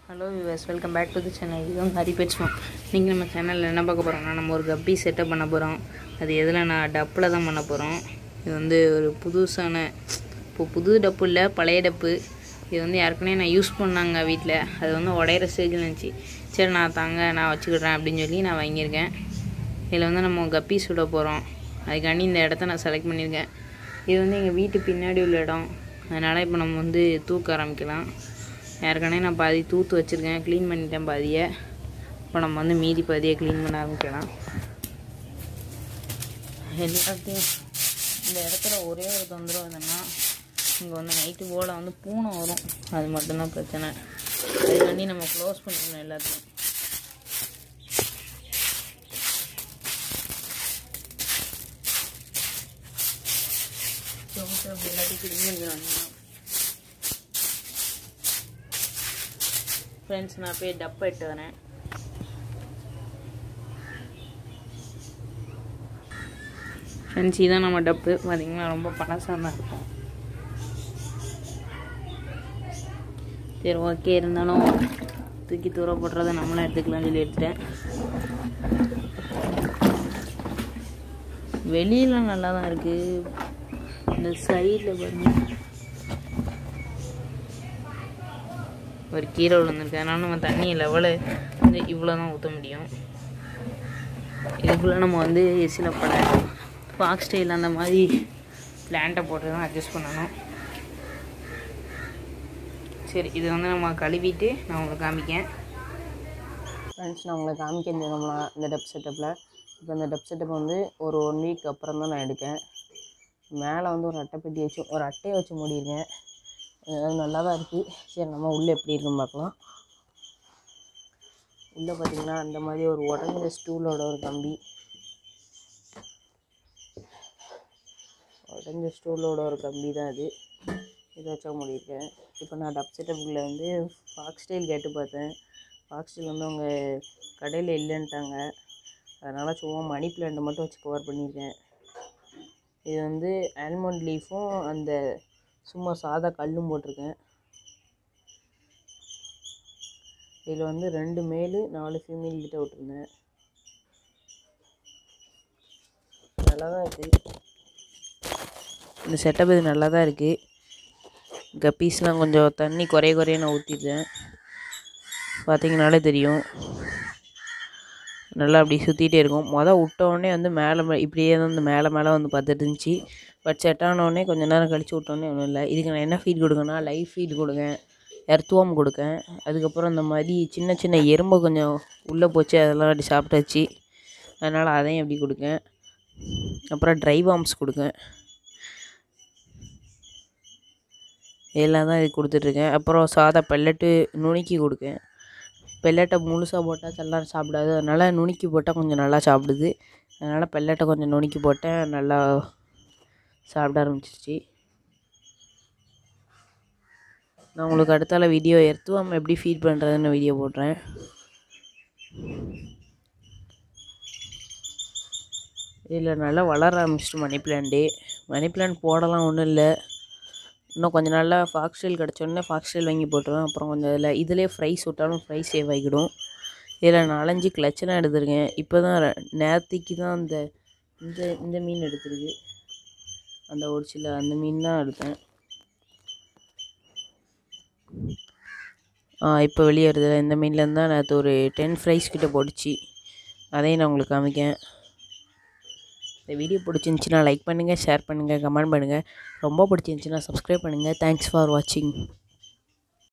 hello viewers welcome back to the channel இது வந்து ஹரி பேச்சுவோம் நீங்கள் நம்ம சேனலில் என்ன பார்க்க போகிறோம்னா நம்ம ஒரு கப்பி செட்டப் பண்ண போகிறோம் அது எதில் நான் டப்பில் தான் பண்ண போகிறோம் இது வந்து ஒரு புதுசான இப்போ புது டப்பு இல்லை பழைய டப்பு இது வந்து ஏற்கனவே நான் யூஸ் பண்ணாங்க வீட்டில் அது வந்து உடையிற ஸ்டேஜில் இருந்துச்சு சரி நான் தாங்க நான் வச்சுக்கிடுறேன் அப்படின்னு சொல்லி நான் வாங்கியிருக்கேன் இதில் வந்து நம்ம கப்பி சுட போகிறோம் அதுக்காண்டி இந்த இடத்த நான் செலக்ட் பண்ணியிருக்கேன் இது வந்து எங்கள் வீட்டு பின்னாடி உள்ள இடம் அதனால் இப்போ நம்ம வந்து தூக்க ஆரம்பிக்கலாம் ஏற்கனவே நான் பாதி தூத்து வச்சுருக்கேன் க்ளீன் பண்ணிட்டேன் பாதியை இப்போ நம்ம வந்து மீதி பாதியை க்ளீன் பண்ண ஆரம்பிக்கலாம் எல்லாத்தையும் இந்த இடத்துல ஒரே ஒரு தொந்தரவு என்னென்னா இங்கே வந்து நைட்டு போல் வந்து பூனை வரும் அது மட்டும்தான் பிரச்சனை அதுக்காண்டி நம்ம க்ளோஸ் பண்ணிக்கணும் எல்லாத்தையும் எல்லாத்தையும் க்ளீன் பண்ணிடுவாங்க ஃப்ரெண்ட்ஸ் நான் போய் டப்பை இட்டு வரேன் ஃப்ரெண்ட்ஸ் இதான் நம்ம டப்பு பார்த்தீங்கன்னா ரொம்ப பழசாக தான் இருக்கும் சரி ஓகே இருந்தாலும் தூக்கி தூர போடுறத நம்மளும் எடுத்துக்கலாம்னு சொல்லி எடுத்துட்டேன் வெளியில நல்லா தான் இருக்குது இந்த சைடில் பாருங்க ஒரு கீரை விழுந்திருக்கு அதனால நம்ம தண்ணி லெவலு வந்து இவ்வளோ தான் ஊற்ற முடியும் இதுக்குள்ளே நம்ம வந்து சில பல பாக் ஸ்டைல் அந்த மாதிரி பிளான்ட்டை போட்டு தான் அட்ஜஸ்ட் பண்ணணும் சரி இது வந்து நம்ம கழுவிட்டு நான் உங்களுக்கு காமிக்கேன் ஃப்ரெண்ட்ஸ் நான் உங்களுக்கு காமிக்க நம்ம இந்த டப் செட்டப்பில் இப்போ இந்த டப் செட்டப் வந்து ஒரு ஒன் வீக் அப்புறம் தான் நான் எடுக்கேன் மேலே வந்து ஒரு அட்டைப்பெட்டி வச்சு ஒரு அட்டையை வச்சு மூடியிருக்கேன் அது நல்லா தான் இருக்குது சரி நம்ம உள்ளே எப்படி இருக்குன்னு பார்க்கலாம் உள்ளே பார்த்தீங்கன்னா அந்த மாதிரி ஒரு உடஞ்ச ஸ்டூலோட ஒரு கம்பி உடஞ்ச ஸ்டூலோட ஒரு கம்பி தான் இது இதை வச்சா மூடியிருக்கேன் இப்போ நான் டப் செட்டப்புக்குள்ளே வந்து ஃபாக்ஸ் ஸ்டைல் கேட்டு பார்த்தேன் ஃபாக்ஸ் ஸ்டைல் வந்து அவங்க கடையில் இல்லைன்ட்டாங்க அதனால் சும்மா மணி பிளான்ட்டை மட்டும் வச்சு கவர் பண்ணியிருக்கேன் இது வந்து ஆல்மண்ட் லீஃபும் அந்த சும்மா சாதா கல்லும் போட்டிருக்கேன் இதில் வந்து ரெண்டு மேலு நாலு ஃபீமேல் கிட்ட விட்டுருந்தேன் நல்லா தான் இருக்குது இந்த செட்டப் இது நல்லா தான் இருக்குது கப்பீஸ்லாம் கொஞ்சம் தண்ணி குறைய குறைய நான் ஊற்றிட்டேன் பார்த்தீங்கனாலே தெரியும் நல்லா அப்படி சுற்றிட்டே இருக்கும் மொதல் விட்ட உடனே வந்து மேலே மே இப்படியே தான் வந்து மேலே மேலே வந்து பார்த்துட்டு இருந்துச்சு பட் செட் ஆனோடனே கொஞ்சம் நேரம் கழிச்சு விட்டோன்னே ஒன்றும் இல்லை இதுக்கு நான் என்ன ஃபீட் கொடுக்கேன்னா லைஃப் ஃபீட் கொடுக்கேன் எர்த்துவம் கொடுக்கேன் அதுக்கப்புறம் இந்த மாதிரி சின்ன சின்ன எறும்பு கொஞ்சம் உள்ளே போச்சு அதெல்லாம் அப்படி சாப்பிட்டாச்சு அதனால் அதையும் அப்படி கொடுக்கேன் அப்புறம் ட்ரை வார்ம்ஸ் கொடுக்கேன் இதெல்லாம் தான் இது கொடுத்துட்ருக்கேன் அப்புறம் சாதா பெல்லட்டு நுணுக்கி கொடுக்கேன் பெல்லட்டை முழுசாக போட்டால் எல்லாம் சாப்பிடாது அதனால் நுணுக்கி போட்டால் கொஞ்சம் நல்லா சாப்பிடுது அதனால் பெல்லட்டை கொஞ்சம் நுணுக்கி போட்டேன் நல்லா சாப்பிட ஆரம்பிச்சிருச்சு நான் உங்களுக்கு அடுத்தால வீடியோ எடுத்துவாம எப்படி ஃபீட் பண்ணுறதுன்னு வீடியோ போடுறேன் இதில் நல்லா வளர ஆரம்பிச்சிட்டு மணி பிளான்ட்டு மணி பிளான்ட் போடலாம் ஒன்றும் இல்லை இன்னும் கொஞ்ச நாளில் ஃபாக்ஸ்டைல் கிடச்சோடனே ஃபாக்ஸ்டைல் வாங்கி போட்டுருவேன் அப்புறம் கொஞ்சம் இதில் இதிலே ஃப்ரைஸ் விட்டாலும் ஃப்ரை சேவ் ஆகிடும் இதில் நாலஞ்சு கிளச்செல்லாம் எடுத்திருக்கேன் இப்போ தான் நேரத்துக்கு தான் அந்த இந்த இந்த மீன் எடுத்திருக்கு அந்த ஒரு சில அந்த மீன் தான் எடுத்தேன் ஆ இப்போ வெளியே வருது இந்த மீன்லேருந்து தான் நேற்று ஒரு டென் ஃப்ரைஸ் கிட்ட போட்டுச்சு அதையும் நான் உங்களுக்கு காமிக்கேன் இந்த வீடியோ பிடிச்சிருந்துச்சின்னா லைக் பண்ணுங்கள் ஷேர் பண்ணுங்கள் கமெண்ட் பண்ணுங்கள் ரொம்ப பிடிச்சிருந்துச்சின்னா சப்ஸ்கிரைப் பண்ணுங்கள் தேங்க்ஸ் ஃபார் வாட்சிங்